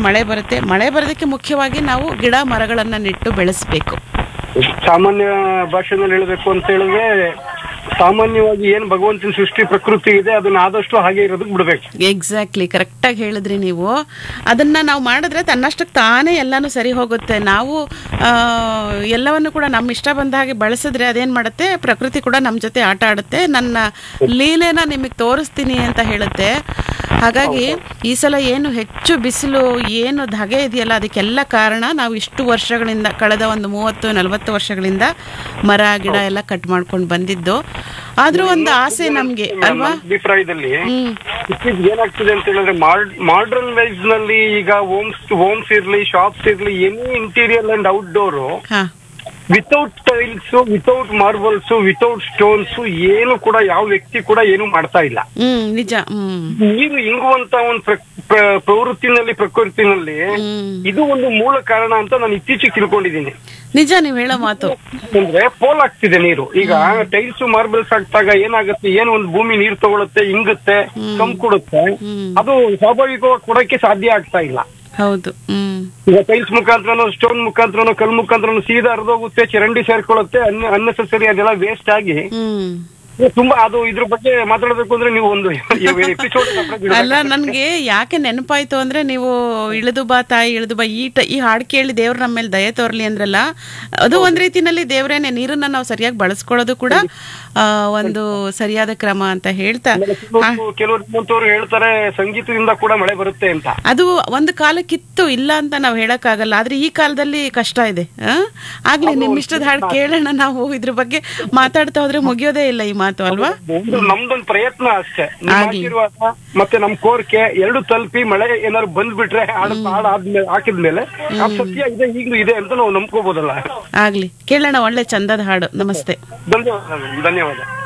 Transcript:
ಮಳೆ ಬರುತ್ತೆ ಮಳೆ ಬರೋದಕ್ಕೆ ಮುಖ್ಯವಾಗಿ ನಾವು ಗಿಡ ಮರಗಳನ್ನು ನೆಟ್ಟು ಬೆಳೆಸಬೇಕು ಸಾಮಾನ್ಯ ಭಾಷೆನಲ್ಲಿ ಹೇಳಬೇಕು ಅಂತ ಹೇಳಿದ್ರೆ ಸಾಮಾನ್ಯವಾಗಿ ಏನ್ ಭಗವಂತನ ಸೃಷ್ಟಿ ಪ್ರಕೃತಿ ಇದೆ ಅದನ್ನ ಆದಷ್ಟು ಹಾಗೆ ಇರೋದಕ್ಕೆ ಬಿಡ್ಬೇಕು ಎಕ್ಸಾಕ್ಟ್ಲಿ ಕರೆಕ್ಟಾಗಿ ಹೇಳಿದ್ರಿ ನೀವು ಅದನ್ನು ನಾವು ಮಾಡಿದ್ರೆ ತನ್ನಷ್ಟಕ್ಕೆ ತಾನೇ ಎಲ್ಲನೂ ಸರಿ ಹೋಗುತ್ತೆ ನಾವು ಆ, ಎಲ್ಲವನ್ನು ಕೂಡ ನಮ್ಮ ಇಷ್ಟ ಬಂದ ಹಾಗೆ ಬಳಸಿದ್ರೆ ಅದೇನು ಮಾಡುತ್ತೆ ಪ್ರಕೃತಿ ಕೂಡ ನಮ್ಮ ಜೊತೆ ಆಟ ಆಡುತ್ತೆ ನನ್ನ ಲೀಲೆನ ನಿಮಗೆ ತೋರಿಸ್ತೀನಿ ಅಂತ ಹೇಳುತ್ತೆ ಹಾಗಾಗಿ ಈ ಸಲ ಏನು ಹೆಚ್ಚು ಬಿಸಿಲು ಏನು ಧಗೆ ಇದೆಯಲ್ಲ ಅದಕ್ಕೆಲ್ಲ ಕಾರಣ ನಾವು ಇಷ್ಟು ವರ್ಷಗಳಿಂದ ಕಳೆದ ಒಂದು ಮೂವತ್ತು ನಲವತ್ತು ವರ್ಷಗಳಿಂದ ಮರ ಗಿಡ ಎಲ್ಲ ಕಟ್ ಮಾಡ್ಕೊಂಡು ಬಂದಿದ್ದು ಆದರೂ ಒಂದು ಆಸೆ ನಮಗೆ ಅಲ್ವಾ ನನ್ನ ಅಭಿಪ್ರಾಯದಲ್ಲಿ ಹ್ಮ್ ಇತ್ತೀಚೆಗೆ ಏನಾಗ್ತಿದೆ ಅಂತ ಹೇಳಿದ್ರೆ ಮಾಡರ್ನ್ ವೈಸ್ ನಲ್ಲಿ ಈಗ ಹೋಮ್ಸ್ ಹೋಮ್ಸ್ ಇರ್ಲಿ ಶಾಪ್ಸ್ ಇರ್ಲಿ ಎನಿ ಇಂಟೀರಿಯರ್ ಅಂಡ್ ಔಟ್ಡೋರ್ ಹಾ without tiles without marbles without stones ಏನು ಕೂಡ ಯಾವ ವ್ಯಕ್ತಿ ಕೂಡ ಏನು ಮಾಡ್ತಾ ಇಲ್ಲ ಹ್ಮ್ ನಿಜ ಹ್ಮ್ ನೀರು ಇಂಗುವಂತ ಒಂದು ಪ್ರ- ಪ್ರ- ಪ್ರವೃತ್ತಿನಲ್ಲಿ ಪ್ರಕೃತಿನಲ್ಲಿ ಹ್ಮ್ ಇದು ಒಂದು ಮೂಲ ಕಾರಣ ಅಂತ ನಾನು ಇತ್ತೀಚೆಗೆ ತಿಳ್ಕೊಂಡಿದ್ದೀನಿ ನಿಜ ನೀವ್ ಹೇಳೋ ಮಾತು ಅಂದ್ರೆ ಪೋಲ್ ಆಗ್ತಿದೆ ನೀರು ಈಗ ಟೈಲ್ಸ್ ಮಾರ್ಬಲ್ಸ್ ಹಾಕ್ದಾಗ ಏನಾಗುತ್ತೆ ಏನು ಒಂದು ಭೂಮಿ ನೀರು ತಗೊಳುತ್ತೆ ಇಂಗುತ್ತೆ ಕಮ್ ಕೊಡುತ್ತೆ ಹ್ಮ್ ಅದು ಸ್ವಾಭಾವಿಕವಾಗಿ ಕೊಡಕ್ಕೆ ಸಾಧ್ಯ ಆಗ್ತಾ ಇಲ್ಲ ಹೌದು ಹ್ಮ್ ಈಗ ಟೈಲ್ಸ್ ಮುಖಾಂತರನೋ ಸ್ಟೋನ್ ಮುಖಾಂತರನೋ ಕಲ್ ಮುಖಾಂತರನೋ ಸೀದಾ ಹರಿದೋಗುತ್ತೆ ಚರಂಡಿ ಸೇರ್ಕೊಳ್ಳುತ್ತೆ ಅನ್ನೆಸೆಸರಿ ಅದೆಲ್ಲ ವೇಸ್ಟ್ ಆಗಿ ಹ್ಮ್ ತುಂಬಾ ಅದು ಇದ್ರ ಬಗ್ಗೆ ಮಾತಾಡಬೇಕು ಅಂದ್ರೆ ನೀವು ಒಂದು ಎಪಿಸೋಡ್ ಅಲ್ಲ ನನ್ಗೆ ಯಾಕೆ ನೆನಪಾಯ್ತು ಅಂದ್ರೆ ನೀವು ಇಳಿದು ಬಾ ತಾಯಿ ಇಳಿದು ಬಾ ಈ ಟ- ಈ ಹಾಡು ಕೇಳಿ ದೇವ್ರು ನಮ್ಮ ಮೇಲೆ ದಯೆ ತೋರ್ಲಿ ಅಂದ್ರಲ್ಲ ಅದು ಒಂದ್ ರೀತಿನಲ್ಲಿ ದೇವ್ರೇನೆ ನೀರನ್ನ ನಾವು ಸರಿಯಾಗಿ ಬಳಸ್ಕೊಳ್ಳೋದು ಕೂಡ ಆ, ಒಂದು ಸರಿಯಾದ ಕ್ರಮ ಅಂತ ಹೇಳ್ತಾ ಆ, ಕೆಲವರು ನಿಮ್ಮಂತವ್ರು ಹೇಳ್ತಾರೆ ಸಂಗೀತದಿಂದ ಕೂಡ ಮಳೆ ಬರುತ್ತೆ ಅಂತ ಅದು ಒಂದು ಕಾಲಕ್ಕಿತ್ತು ಇಲ್ಲ ಅಂತ ನಾವು ಹೇಳಕ್ಕಾಗಲ್ಲ ಆದ್ರೆ ಈ ಕಾಲದಲ್ಲಿ ಕಷ್ಟ ಇದೆ ಆ? ಆಗ್ಲಿ ನಿಮ್ ಇಷ್ಟದ ಹಾಡು ಕೇಳೋಣ ನಾವು ಇದ್ರ ಬಗ್ಗೆ ಮಾತಾಡ್ತಾ ಹೋದ್ರೆ ಮುಗಿಯೋದೇ ಇಲ್ಲ ಈ ಮಾತು ಅಲ್ವಾ ಒಂದು ನಮ್ದೊಂದು ಪ್ರಯತ್ನ ಅಷ್ಟೇ ನಿಮ್ಮ ಆಗ್ಲಿ. ಆಶೀರ್ವಾದ ಮತ್ತೆ ನಮ್ ಕೋರಿಕೆ ಎರಡು ತಲುಪಿ ಮಳೆ ಏನಾದ್ರು ಬಂದ್ಬಿಟ್ರೆ ಹಾಡು ಹಾಡು ಆದ್ಮೇಲೆ ಹಾಕಿದ್ಮೇಲೆ ಆ ಸತ್ಯ ಇದೆ ಈಗಲೂ ಇದೆ ಅಂತ ನಾವು ನಂಬ್ಕೋಬಹುದಲ್ಲ ಆಗ್ಲಿ ಕೇಳೋಣ ಒಳ್ಳೆ ಚಂದದ ಹಾಡು ನಮಸ್ತೆ ಧನ್ಯವಾದ ಧನ್ಯವಾದ